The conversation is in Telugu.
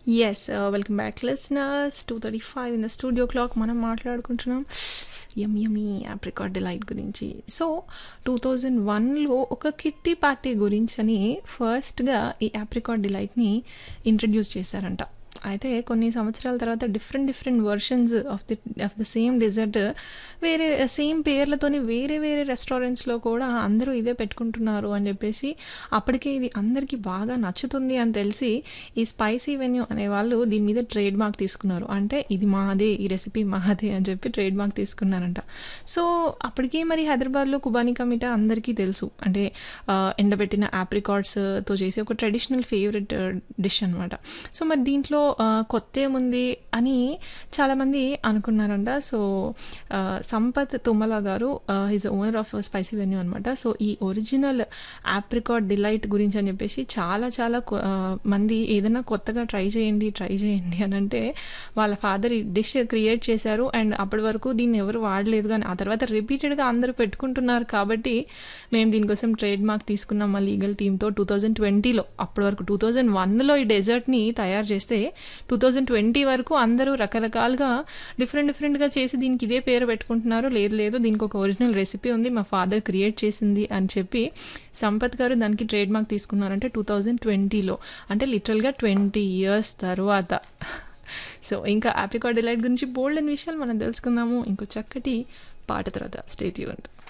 yes welcome back listeners two thirty five in the studio clock మనం మాట్లాడుకుంటున్నాం యమ్ యమీ ఆప్రికాట్ డిలైట్ గురించి సో టూ థౌజండ్ వన్లో ఒక కిట్టి పార్టీ గురించి అని ఫస్ట్గా ఈ ఆప్రికాట్ డిలైట్ని ఇంట్రడ్యూస్ చేశారంట అయితే కొన్ని సంవత్సరాల తర్వాత different different versions of the of the same dessert వేరే సేమ్ పేర్లతోని వేరే వేరే రెస్టారెంట్స్లో కూడా అందరూ ఇదే పెట్టుకుంటున్నారు అని చెప్పేసి అప్పటికే ఇది అందరికీ బాగా నచ్చుతుంది అని తెలిసి ఈ స్పైసీ వెన్యూ అనే వాళ్ళు దీని మీద ట్రేడ్ మార్క్ తీసుకున్నారు అంటే ఇది మాదే ఈ రెసిపీ మాదే అని చెప్పి ట్రేడ్ మార్క్ తీసుకున్నారంట సో అప్పటికే మరి హైదరాబాద్లో కుబానీ కమిటా అందరికీ తెలుసు అంటే ఎండబెట్టిన ఆప్రికాట్స్తో చేసే ఒక ట్రెడిషనల్ ఫేవరెట్ డిష్ అనమాట సో మరి దీంట్లో కొత్త ఏముంది అని చాలామంది అనుకున్నారంట సో సంపత్ తుమ్మల గారు is owner of spicy venue అనమాట సో ఈ ఒరిజినల్ ఆప్రికాట్ డిలైట్ గురించి అని చెప్పేసి చాలా చాలా మంది ఏదైనా కొత్తగా ట్రై చేయండి ట్రై చేయండి అని అంటే వాళ్ళ ఫాదర్ ఈ డిష్ క్రియేట్ చేశారు అండ్ అప్పటి వరకు దీన్ని ఎవరు వాడలేదు కానీ ఆ తర్వాత రిపీటెడ్గా అందరూ పెట్టుకుంటున్నారు కాబట్టి మేము దీనికోసం ట్రేడ్ మార్క్ తీసుకున్నాం మా లీగల్ టీంతో టూ థౌజండ్ ట్వంటీలో అప్పటి వరకు టూ థౌజండ్ వన్లో ఈ డెజర్ట్ని తయారు చేస్తే టూ థౌజండ్ ట్వంటీ వరకు అందరూ రకరకాలుగా డిఫరెంట్ డిఫరెంట్గా చేసి దీనికి ఇదే పేరు పెట్టుకుంటున్నారు లేదు లేదు దీనికి ఒక ఒరిజినల్ రెసిపీ ఉంది మా ఫాదర్ క్రియేట్ చేసింది అని చెప్పి సంపత్ గారు దానికి ట్రేడ్ మార్క్ తీసుకున్నారంటే టూ థౌజండ్ ట్వంటీలో అంటే లిటరల్గా ట్వంటీ ఇయర్స్ తర్వాత సో ఇంకా ఆప్రికాట్ డిలైట్ గురించి బోల్డ్ అనే విషయాలు మనం తెలుసుకుందాము ఇంకో చక్కటి పాట తర్వాత స్టేట్ యూంట్